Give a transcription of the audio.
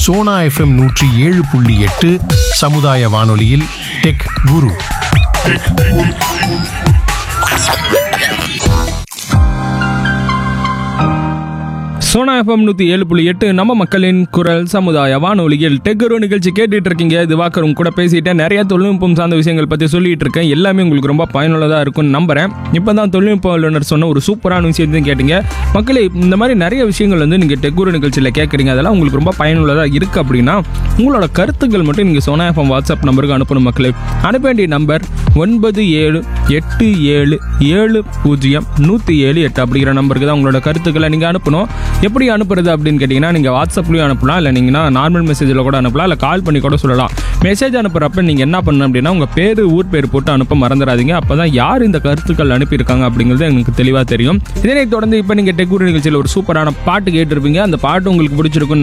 Sona FM நூற்றி ஏழு புள்ளி எட்டு சமுதாய வானொலியில் டெக் குரு சோனா எஃப்எம் நூற்றி ஏழு புள்ளி எட்டு நம்ம மக்களின் குரல் சமுதாய வானொலியில் டெக்கரோ நிகழ்ச்சி கேட்டுட்டு இருக்கீங்க திவாகர் உங்க கூட பேசிட்டேன் நிறைய தொழில்நுட்பம் சார்ந்த விஷயங்கள் பற்றி சொல்லிட்டு இருக்கேன் எல்லாமே உங்களுக்கு ரொம்ப பயனுள்ளதாக இருக்கும்னு நம்புறேன் இப்போ தான் தொழில்நுட்ப வல்லுநர் சொன்ன ஒரு சூப்பரான விஷயத்தையும் கேட்டீங்க மக்களே இந்த மாதிரி நிறைய விஷயங்கள் வந்து நீங்கள் டெக்குரு நிகழ்ச்சியில் கேட்குறீங்க அதெல்லாம் உங்களுக்கு ரொம்ப பயனுள்ளதாக இருக்குது அப்படின்னா உங்களோட கருத்துக்கள் மட்டும் நீங்கள் சோனா எஃப்எம் வாட்ஸ்அப் நம்பருக்கு அனுப்பணும் மக்களே அனுப்ப வேண்டிய நம்பர் ஒன்பது ஏழு எட்டு ஏழு ஏழு பூஜ்ஜியம் நூற்றி ஏழு எட்டு அப்படிங்கிற நம்பருக்கு தான் உங்களோட கருத்துக்களை நீங்கள் அனுப்பணும் எப்படி அனுப்புறது அப்படின்னு கேட்டிங்கன்னா நீங்கள் வாட்ஸ்அப்லேயும் அனுப்பலாம் இல்லை நீங்கன்னா நார்மல் மெசேஜில் கூட அனுப்பலாம் இல்லை கால் பண்ணி கூட சொல்லலாம் மெசேஜ் அனுப்புறப்ப நீங்கள் என்ன பண்ணணும் அப்படின்னா உங்கள் பேர் ஊர் பேர் போட்டு அனுப்ப மறந்துடாதீங்க அப்போ தான் யார் இந்த கருத்துக்கள் அனுப்பியிருக்காங்க அப்படிங்கிறது எனக்கு தெளிவாக தெரியும் இதனை தொடர்ந்து இப்போ நீங்கள் டெக்கூர் நிகழ்ச்சியில் ஒரு சூப்பரான பாட்டு கேட்டிருப்பீங்க அந்த பாட்டு உங்களுக்கு பிடிச்சிருக்குன்னு